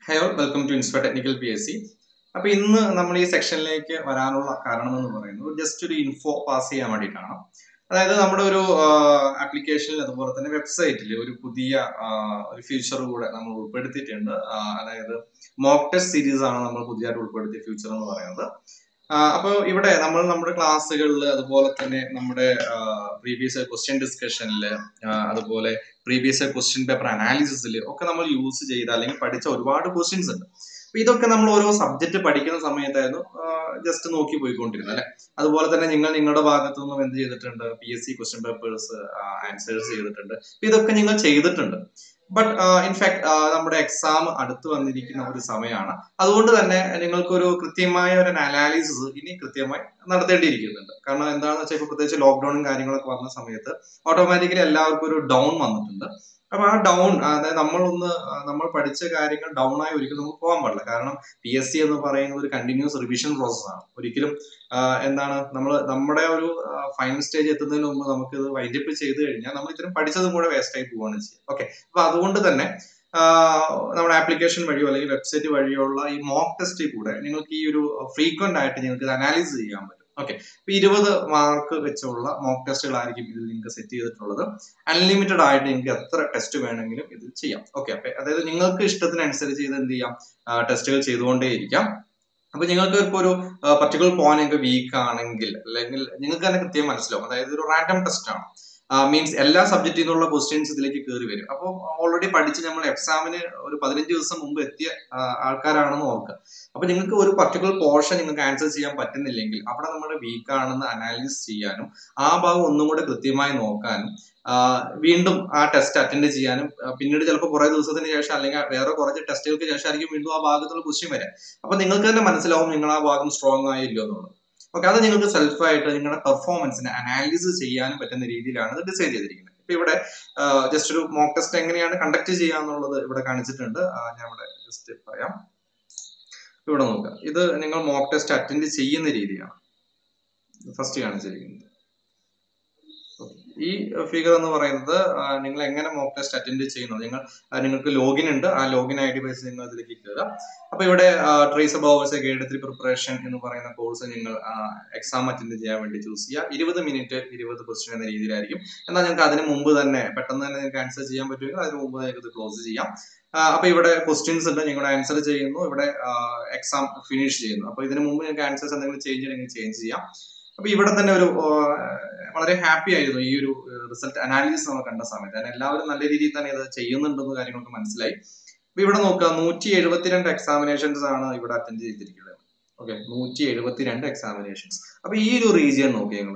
high all welcome to inspire technical P S C അപ്പൊ ഇന്ന് നമ്മൾ ഈ സെക്ഷനിലേക്ക് വരാനുള്ള കാരണം എന്ന് പറയുന്നത് ജസ്റ്റ് ഒരു ഇൻഫോ പാസ് ചെയ്യാൻ വേണ്ടിയിട്ടാണ് അതായത് നമ്മുടെ ഒരു ആപ്ലിക്കേഷനിൽ അതുപോലെ തന്നെ വെബ്സൈറ്റിൽ ഒരു പുതിയ ആ, ഒരു ഫീച്ചർ കൂടെ നമ്മൾ ഉൾപ്പെടുത്തിയിട്ടുണ്ട് ആ, അതായത് മോക്ക് ടെസ്റ്റ് സീരീസ് ആണ് നമ്മൾ പുതിയതായിട്ട് ഉൾപ്പെടുത്തിയ ഫീച്ചർ എന്ന് പറയുന്നത് അപ്പോൾ ഇവിടെ നമ്മൾ നമ്മുടെ ക്ലാസ്സുകളിൽ അതുപോലെ തന്നെ നമ്മുടെ പ്രീവിയസ് ക്വസ്റ്റ്യൻ ഡിസ്കഷനിൽ അതുപോലെ പ്രീവിയസ് ക്വസ്റ്റ്യൻ പേപ്പർ അനാലിസിസിൽ ഒക്കെ നമ്മൾ യൂസ് ചെയ്ത അല്ലെങ്കിൽ പഠിച്ച ഒരുപാട് ക്വസ്റ്റ്യൻസ് ഉണ്ട് അപ്പൊ ഇതൊക്കെ നമ്മൾ ഓരോ സബ്ജക്ട് പഠിക്കുന്ന സമയത്തായിരുന്നു ജസ്റ്റ് നോക്കി പോയിക്കൊണ്ടിരുന്നത് അല്ലെ അതുപോലെ തന്നെ നിങ്ങൾ നിങ്ങളുടെ ഭാഗത്തു നിന്നും എന്ത് ചെയ്തിട്ടുണ്ട് P S C question papers answers ചെയ്തിട്ടുണ്ട് അപ്പൊ ഇതൊക്കെ നിങ്ങൾ ചെയ്തിട്ടുണ്ട് ബട്ട് ഇൻഫാക്ട് നമ്മുടെ എക്സാം അടുത്ത് വന്നിരിക്കുന്ന ഒരു സമയമാണ് അതുകൊണ്ട് തന്നെ നിങ്ങൾക്കൊരു കൃത്യമായ ഒരു അനാലിസിസ് ഇനി കൃത്യമായി നടത്തേണ്ടിയിരിക്കുന്നുണ്ട് കാരണം എന്താണെന്ന് വെച്ചാൽ ഇപ്പൊ പ്രത്യേകിച്ച് ലോക്ക്ഡൌണും കാര്യങ്ങളൊക്കെ വന്ന സമയത്ത് ഓട്ടോമാറ്റിക്കലി എല്ലാവർക്കും ഒരു ഡൗൺ വന്നിട്ടുണ്ട് അപ്പൊ ആ ഡൗൺ അതായത് നമ്മളൊന്ന് ആ, നമ്മൾ പഠിച്ച കാര്യങ്ങൾ ഡൗൺ ആയി ഒരിക്കലും നമുക്ക് പോകാൻ പാടില്ല കാരണം പി എസ് സി എന്ന് പറയുന്നത് ഒരു കണ്ടിന്യൂസ് റിവിഷൻ പ്രോസസ്സാണ് ഒരിക്കലും ആ, എന്താണ് നമ്മൾ നമ്മുടെ ഒരു ഫൈനൽ സ്റ്റേജ് എത്തുന്നതിന് മുമ്പ് നമുക്ക് ഇത് വൈൻഡപ്പ് ചെയ്ത് കഴിഞ്ഞാൽ നമ്മൾ ഇത്രയും പഠിച്ചതും കൂടെ വേസ്റ്റ് ആയി പോവുകയാണ് ചെയ്യുക ഓക്കെ അപ്പൊ അതുകൊണ്ട് തന്നെ ആ, നമ്മുടെ ആപ്ലിക്കേഷൻ വഴിയോ അല്ലെങ്കിൽ വെബ്സൈറ്റ് വഴിയുള്ള ഈ മോക്ക് ടെസ്റ്റിൽ കൂടെ നിങ്ങൾക്ക് ഈ ഒരു ഫ്രീക്വന്റ് ആയിട്ട് നിങ്ങൾക്ക് ഇത് അനാലിസിസ് ചെയ്യാൻ പറ്റും ഓക്കെ അപ്പൊ ഇരുപത് മാർക്ക് വെച്ചുള്ള മോക്ക് ടെസ്റ്റുകളായിരിക്കും ഇതിൽ നിങ്ങൾക്ക് സെറ്റ് ചെയ്തിട്ടുള്ളത് അൺലിമിറ്റഡ് ആയിട്ട് നിങ്ങൾക്ക് എത്ര ടെസ്റ്റ് വേണമെങ്കിലും ഇത് ചെയ്യാം ഓക്കെ അപ്പൊ അതായത് നിങ്ങൾക്ക് ഇഷ്ടത്തിനനുസരിച്ച് ഇത് എന്ത് ചെയ്യാം ടെസ്റ്റുകൾ ചെയ്തുകൊണ്ടേയിരിക്കാം അപ്പൊ നിങ്ങൾക്ക് ഇപ്പൊ ഒരു പർട്ടിക്കുലർ പോയിന്റ് ഒക്കെ വീക്ക് ആണെങ്കിൽ അല്ലെങ്കിൽ നിങ്ങൾക്ക് തന്നെ കൃത്യം മനസ്സിലാവും അതായത് ഒരു റാൻഡം ടെസ്റ്റ് ആണ് മീൻസ് എല്ലാ സബ്ജക്റ്റിൽ നിന്നുള്ള ക്വസ്റ്റ്യൻസ് ഇതിലേക്ക് കയറി വരും അപ്പോൾ ഓൾറെഡി പഠിച്ച് നമ്മൾ എക്സാമിന് ഒരു പതിനഞ്ച് ദിവസം മുമ്പ് എത്തിയ ആ, ആൾക്കാരാണെന്ന് ഓർക്കുക അപ്പൊ നിങ്ങൾക്ക് ഒരു പർട്ടിക്കുലർ പോർഷൻ നിങ്ങൾക്ക് ആൻസർ ചെയ്യാൻ പറ്റുന്നില്ലെങ്കിൽ അവിടെ നമ്മുടെ വീക്ക് ആണെന്ന് അനാലിസിസ് ചെയ്യാനും ആ ഭാഗം ഒന്നും കൂടെ കൃത്യമായി നോക്കാനും ആ, വീണ്ടും ആ ടെസ്റ്റ് അറ്റൻഡ് ചെയ്യാനും ആ, പിന്നീട് ചിലപ്പോൾ കുറെ ദിവസത്തിന് ശേഷം അല്ലെങ്കിൽ വേറെ കുറച്ച് ടെസ്റ്റുകൾക്ക് ശേഷം ആയിരിക്കും വീണ്ടും ആ ഭാഗത്തുള്ള ക്വസ്റ്റ്യൻ വരാം അപ്പൊ നിങ്ങൾക്ക് തന്നെ മനസ്സിലാവും നിങ്ങൾ ആ ഭാഗം സ്ട്രോങ് ആയില്ലോ എന്നുള്ളത് ഓക്കെ അത് നിങ്ങൾക്ക് സെൽഫായിട്ട് നിങ്ങളുടെ പെർഫോമൻസിനെ അനാലിസിസ് ചെയ്യാനും പറ്റുന്ന രീതിയിലാണ് ഇത് ഡിസൈൻ ചെയ്തിരിക്കുന്നത് ഇപ്പൊ ഇവിടെ ജസ്റ്റ് ഒരു മോക്ക് ടെസ്റ്റ് എങ്ങനെയാണ് കണ്ടക്ട് ചെയ്യാന്നുള്ളത് ഇവിടെ കാണിച്ചിട്ടുണ്ട് ആ, ഞാൻ ഇവിടെ ജസ്റ്റ് പറയാം ഇവിടെ നോക്കുക ഇത് നിങ്ങൾ മോക്ക് ടെസ്റ്റ് അറ്റൻഡ് ചെയ്യുന്ന രീതിയാണ് ഫസ്റ്റ് കാണിച്ചിരിക്കുന്നത് ഈ ഫിഗർ എന്ന് പറയുന്നത് ആ, നിങ്ങൾ എങ്ങനെ മോക്ക് ടെസ്റ്റ് അറ്റൻഡ് ചെയ്യുന്നത് നിങ്ങൾ ആ, നിങ്ങൾക്ക് ലോഗിൻ ഉണ്ട് ആ ലോഗിൻ ഐ ഡി ബേസ് നിങ്ങൾ ഇതിലേക്ക് കയറുക അപ്പൊ ഇവിടെ ട്രേസ് അബൌവേഴ്സ് ഗൈഡ് ത്രീ പ്രിപ്പറേഷൻ എന്ന് പറയുന്ന കോഴ്സ് നിങ്ങൾ എക്സാം അറ്റൻഡ് ചെയ്യാൻ വേണ്ടി ചൂസ് ചെയ്യുക ഇരുപത് മിനിറ്റ് ഇരുപത് ക്വസ്റ്റ്യൻ എന്ന രീതിയിലായിരിക്കും എന്നാൽ നിങ്ങൾക്ക് അതിന് മുമ്പ് തന്നെ പെട്ടെന്ന് തന്നെ നിങ്ങൾക്ക് ആൻസർ ചെയ്യാൻ പറ്റുമെങ്കിൽ അതിന് മുമ്പ് നിങ്ങൾക്ക് ഇത് ക്ലോസ് ചെയ്യാം ആ, അപ്പൊ ഇവിടെ ക്വസ്റ്റ്യൻസ് ഉണ്ട് നിങ്ങൾ ആൻസർ ചെയ്യുന്നു ഇവിടെ എക്സാം ഫിനിഷ് ചെയ്യുന്നു അപ്പൊ ഇതിന് മുമ്പ് നിങ്ങൾക്ക് ആൻസേഴ്സ് എന്തെങ്കിലും ചേഞ്ച് ചെയ്യണമെങ്കിൽ ചേഞ്ച് ചെയ്യാം അപ്പൊ ഇവിടെ തന്നെ ഒരു ആ, വളരെ ഹാപ്പി ആയിരുന്നു ഈ ഒരു റിസൾട്ട് അനാലിസിസ് നമ്മൾ കണ്ട സമയത്ത് കാരണം എല്ലാവരും നല്ല രീതിയിൽ തന്നെ ഇത് ചെയ്യുന്നുണ്ടെന്ന് കാര്യങ്ങളൊക്കെ മനസ്സിലായി അപ്പൊ ഇവിടെ നോക്കുക നൂറ്റി എഴുപത്തിരണ്ട് എക്സാമിനേഷൻസ് ആണ് ഇവിടെ അറ്റൻഡ് ചെയ്തിരിക്കുന്നത് ഓക്കെ നൂറ്റി എഴുപത്തിരണ്ട് എക്സാമിനേഷൻസ് അപ്പൊ ഈ ഒരു റീജിയൻ നോക്കി നിങ്ങൾ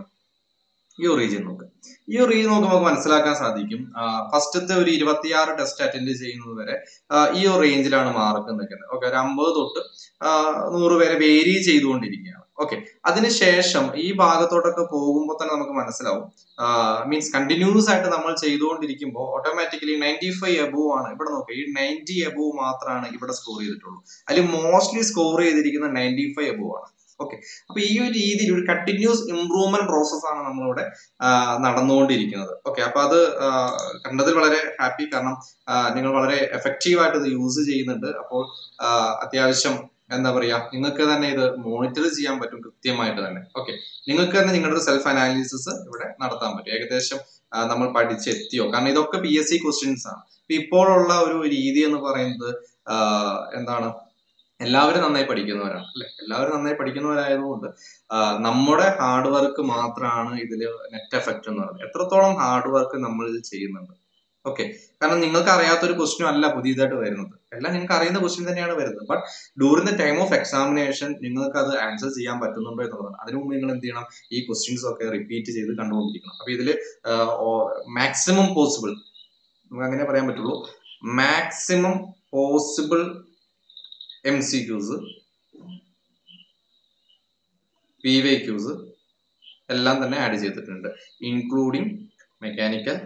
ഈ ഒരു റീജിയൻ നോക്കുക ഈ ഒരു റീജിയൻ നോക്കുമ്പോൾ നമുക്ക് മനസ്സിലാക്കാൻ സാധിക്കും ഫസ്റ്റത്തെ ഒരു ഇരുപത്തിയാറ് ടെസ്റ്റ് അറ്റൻഡ് ചെയ്യുന്നത് വരെ ആ, ഈ ഒരു റേഞ്ചിലാണ് മാർക്ക് നിൽക്കുന്നത് ഓക്കെ ഒരു അമ്പത് തൊട്ട് ആ, നൂറ് വരെ വേരി ചെയ്തുകൊണ്ടിരിക്കുകയാണ് ഓക്കെ അതിനുശേഷം ഈ ഭാഗത്തോട്ടൊക്കെ പോകുമ്പോൾ തന്നെ നമുക്ക് മനസ്സിലാവും മീൻസ് കണ്ടിന്യൂസ് ആയിട്ട് നമ്മൾ ചെയ്തുകൊണ്ടിരിക്കുമ്പോൾ ഓട്ടോമാറ്റിക്കലി നയൻറ്റി ഫൈവ് എബോവ് ആണ് ഇവിടെ നോക്കുക ഈ നയൻറ്റി എബോവ് മാത്രമാണ് ഇവിടെ സ്കോർ ചെയ്തിട്ടുള്ളൂ അതിൽ മോസ്റ്റ്ലി സ്കോർ ചെയ്തിരിക്കുന്ന നയൻറ്റി ഫൈവ് എബോവ് ആണ് ഓക്കെ അപ്പൊ ഈ ഒരു രീതിയിൽ ഒരു കണ്ടിന്യൂസ് ഇംപ്രൂവ്മെന്റ് പ്രോസസ് ആണ് നമ്മളിവിടെ ആ, നടന്നുകൊണ്ടിരിക്കുന്നത് ഓക്കെ അപ്പൊ അത് ആ, കണ്ടതിൽ വളരെ ഹാപ്പി കാരണം ആ, നിങ്ങൾ വളരെ എഫക്റ്റീവ് ആയിട്ട് ഇത് യൂസ് ചെയ്യുന്നുണ്ട് അപ്പോൾ ആ, അത്യാവശ്യം എന്താ പറയാ നിങ്ങൾക്ക് തന്നെ ഇത് മോണിറ്റർ ചെയ്യാൻ പറ്റും കൃത്യമായിട്ട് തന്നെ ഓക്കെ നിങ്ങൾക്ക് തന്നെ നിങ്ങളുടെ സെൽഫ് അനാലിസിസ് ഇവിടെ നടത്താൻ പറ്റും ഏകദേശം ആ, നമ്മൾ പഠിച്ചെത്തിയോ കാരണം ഇതൊക്കെ പി എസ് സി ക്വസ്റ്റ്യൻസ് ആണ് ഇപ്പൊ ഇപ്പോഴുള്ള ഒരു രീതി എന്ന് പറയുന്നത് ആ, എന്താണ് എല്ലാവരും നന്നായി പഠിക്കുന്നവരാണ് അല്ലെ എല്ലാവരും നന്നായി പഠിക്കുന്നവരായതുകൊണ്ട് ആ, നമ്മുടെ ഹാർഡ് വർക്ക് മാത്രമാണ് ഇതിൽ നെറ്റ് എഫക്റ്റ് എന്ന് പറയുന്നത് എത്രത്തോളം ഹാർഡ് വർക്ക് നമ്മൾ ഇത് ചെയ്യുന്നുണ്ട് ഓക്കെ കാരണം നിങ്ങൾക്ക് അറിയാത്ത ഒരു ക്വസ്റ്റ്യൻ അല്ല പുതിയതായിട്ട് വരുന്നത് എല്ലാം നിങ്ങൾക്ക് അറിയുന്ന ക്വസ്റ്റ്യൻ തന്നെയാണ് വരുന്നത് but during the time of examination നിങ്ങൾക്ക് അത് ആൻസർ ചെയ്യാൻ പറ്റുന്നുണ്ടോ എന്നുള്ളതാണ് അതിനു മുമ്പ് നിങ്ങൾ എന്ത് ചെയ്യണം ഈ ക്വസ്റ്റ്യൻസ് ഒക്കെ റിപ്പീറ്റ് ചെയ്ത് കണ്ടുകൊണ്ടിരിക്കണം അപ്പൊ ഇതിൽ മാക്സിമം പോസിബിൾ നമുക്ക് അങ്ങനെ പറയാൻ പറ്റുള്ളൂ maximum possible M C Qs P Y Qs എല്ലാം തന്നെ ആഡ് ചെയ്തിട്ടുണ്ട് ഇൻക്ലൂഡിങ് മെക്കാനിക്കൽ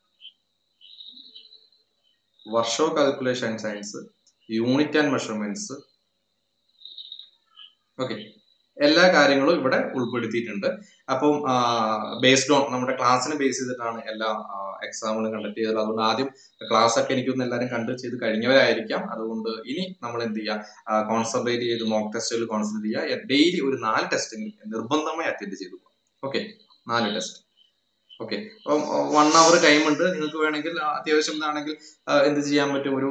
വർഷോ calculation science unit and measurements okay എല്ലാ കാര്യങ്ങളും ഇവിടെ ഉൾപ്പെടുത്തിയിട്ടുണ്ട് അപ്പം ബേസ്ഡ് ഓൺ നമ്മുടെ ക്ലാസ്സിനെ ബേസ് ചെയ്തിട്ടാണ് എല്ലാ എക്സാമുകളും കണ്ടക്ട് ചെയ്തത് അതുകൊണ്ട് ആദ്യം ക്ലാസ് ഒക്കെ എനിക്കൊന്ന് എല്ലാവരും കണ്ട് ചെയ്ത് കഴിഞ്ഞവരായിരിക്കാം അതുകൊണ്ട് ഇനി നമ്മൾ എന്ത് ചെയ്യുക കോൺസെൻട്രേറ്റ് ചെയ്ത് മോക്ക് ടെസ്റ്റുകൾ കോൺസെൻട്രേറ്റ് ചെയ്യുക ഡെയിലി ഒരു നാല് ടെസ്റ്റിംഗ് നിർബന്ധമായി അറ്റൻഡ് ചെയ്തു ഓക്കെ നാല് ടെസ്റ്റ് ഓക്കെ അപ്പം വൺ അവർ ടൈം ഉണ്ട് നിങ്ങൾക്ക് വേണമെങ്കിൽ അത്യാവശ്യം ഇതാണെങ്കിൽ എന്ത് ചെയ്യാൻ പറ്റും ഒരു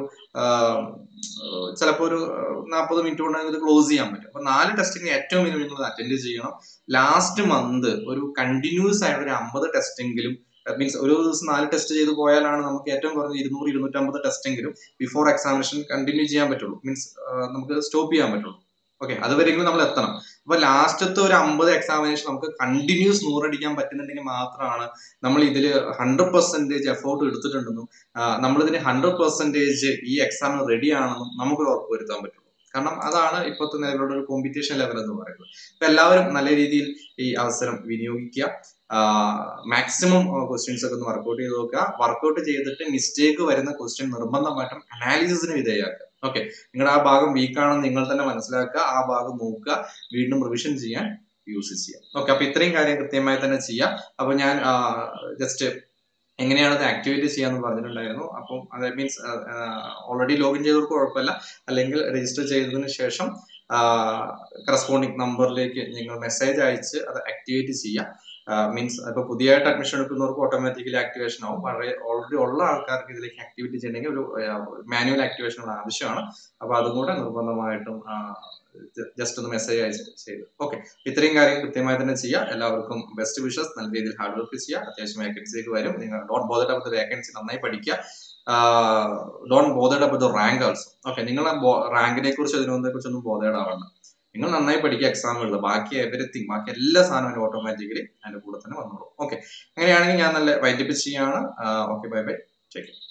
ചിലപ്പോൾ ഒരു നാൽപ്പത് മിനിറ്റ് കൊണ്ട് ഇത് ക്ലോസ് ചെയ്യാൻ പറ്റും അപ്പൊ നാല് ടെസ്റ്റിംഗ് ഏറ്റവും മിനിമം നിങ്ങൾ അറ്റൻഡ് ചെയ്യണം ലാസ്റ്റ് മന്ത് ഒരു കണ്ടിന്യൂസ് ആയിട്ട് ഒരു അമ്പത് ടെസ്റ്റെങ്കിലും മീൻസ് ഒരു ദിവസം നാല് ടെസ്റ്റ് ചെയ്ത് പോയാലാണ് നമുക്ക് ഏറ്റവും കുറഞ്ഞ ഇരുന്നൂറ് ഇരുന്നൂറ്റമ്പത് ടെസ്റ്റെങ്കിലും ബിഫോർ എക്സാമിനേഷൻ കണ്ടിന്യൂ ചെയ്യാൻ പറ്റുള്ളൂ മീൻസ് നമുക്ക് സ്റ്റോപ്പ് ചെയ്യാൻ പറ്റുള്ളൂ ഓക്കെ അതുവരെയെങ്കിലും നമ്മൾ എത്തണം അപ്പൊ ലാസ്റ്റത്തെ ഒരു അമ്പത് എക്സാമിനേഷൻ നമുക്ക് കണ്ടിന്യൂസ് നൂറടിക്കാൻ പറ്റുന്നുണ്ടെങ്കിൽ മാത്രമാണ് നമ്മൾ ഇതിൽ ഹൺഡ്രഡ് പെർസെന്റേജ് എഫോർട്ട് എടുത്തിട്ടുണ്ടെന്നും നമ്മൾ ഇതിന് ഹൺഡ്രഡ് പെർസെന്റേജ് ഈ എക്സാമിന് റെഡി ആണെന്നും നമുക്കൊരു ഉറപ്പ് വരുത്താൻ പറ്റുള്ളൂ കാരണം അതാണ് ഇപ്പോഴത്തെ നിലവിലുള്ള ഒരു കോമ്പറ്റീഷൻ ലെവൽ എന്ന് പറയുന്നത് അപ്പൊ എല്ലാവരും നല്ല രീതിയിൽ ഈ അവസരം വിനിയോഗിക്കുക മാക്സിമം ക്വസ്റ്റ്യൻസ് ഒക്കെ ഒന്ന് വർക്ക്ഔട്ട് ചെയ്ത് നോക്കുക വർക്ക്ഔട്ട് ചെയ്തിട്ട് മിസ്റ്റേക്ക് വരുന്ന ക്വസ്റ്റ്യൻ നിർബന്ധമായിട്ടും അനാലിസിസിന് വിധേയമാക്കുക ഓക്കെ നിങ്ങളുടെ ആ ഭാഗം വീക്ക് ആണെന്ന് നിങ്ങൾ തന്നെ മനസ്സിലാക്കുക ആ ഭാഗം നോക്കുക വീണ്ടും റിവിഷൻ ചെയ്യാൻ യൂസ് ചെയ്യാം ഓക്കെ അപ്പൊ ഇത്രയും കാര്യം കൃത്യമായി തന്നെ ചെയ്യാം അപ്പൊ ഞാൻ ജസ്റ്റ് എങ്ങനെയാണ് ഇത് ആക്ടിവേറ്റ് ചെയ്യാന്ന് പറഞ്ഞിട്ടുണ്ടായിരുന്നു അപ്പം അത് മീൻസ് ഓൾറെഡി ലോഗിൻ ചെയ്തവർക്ക് കുഴപ്പമില്ല അല്ലെങ്കിൽ രജിസ്റ്റർ ചെയ്തതിന് ശേഷം കറസ്പോണ്ടിങ് നമ്പറിലേക്ക് നിങ്ങൾ മെസ്സേജ് അയച്ച് അത് ആക്ടിവേറ്റ് ചെയ്യാം മീൻസ് ഇപ്പൊ പുതിയതായിട്ട് അഡ്മിഷൻ എടുക്കുന്നവർക്ക് ഓട്ടോമാറ്റിക്കലി ആക്ടിവേഷൻ ആവും വളരെ ഓൾറെഡി ഉള്ള ആൾക്കാർക്ക് ഇതിലേക്ക് ആക്ടിവിറ്റി ചെയ്യണമെങ്കിൽ ഒരു മാനുവൽ ആക്ടിവേഷൻ ആവശ്യമാണ് അപ്പൊ അതും കൂടെ നിർബന്ധമായിട്ടും ജസ്റ്റ് ഒന്ന് മെസ്സേജ് അയച്ച് ചെയ്ത് ഓക്കെ ഇത്രയും കാര്യം കൃത്യമായി തന്നെ ചെയ്യുക എല്ലാവർക്കും ബെസ്റ്റ് വിഷസ് നല്ല രീതിയിൽ ഹാർഡ് വർക്ക് ചെയ്യുക അത്യാവശ്യം വേക്കൻസിക്ക് വരും നിങ്ങൾ ഡോട്ട് ബോധഡ് അബൌട്ട് വേക്കൻസി നന്നായി പഠിക്കുക don't bothered about rank also okay നിങ്ങളെ റാങ്കിനെ കുറിച്ച് ഇതിനൊന്നിനെ കുറിച്ചൊന്നും ബോധേഡ് ആവണ്ട നിങ്ങൾ നന്നായി പഠിക്കുക എക്സാം എഴുതുക ബാക്കി എവരിത്തിങ് ബാക്കി എല്ലാ സാധനവും ഓട്ടോമാറ്റിക്കലി അതിന്റെ കൂടെ തന്നെ വന്നോളൂ ഓക്കെ അങ്ങനെയാണെങ്കിൽ ഞാൻ നല്ല വൈൻഡപ്പ് ചെയ്യാണ് ഓക്കെ ബൈ ബൈ ചെക്ക്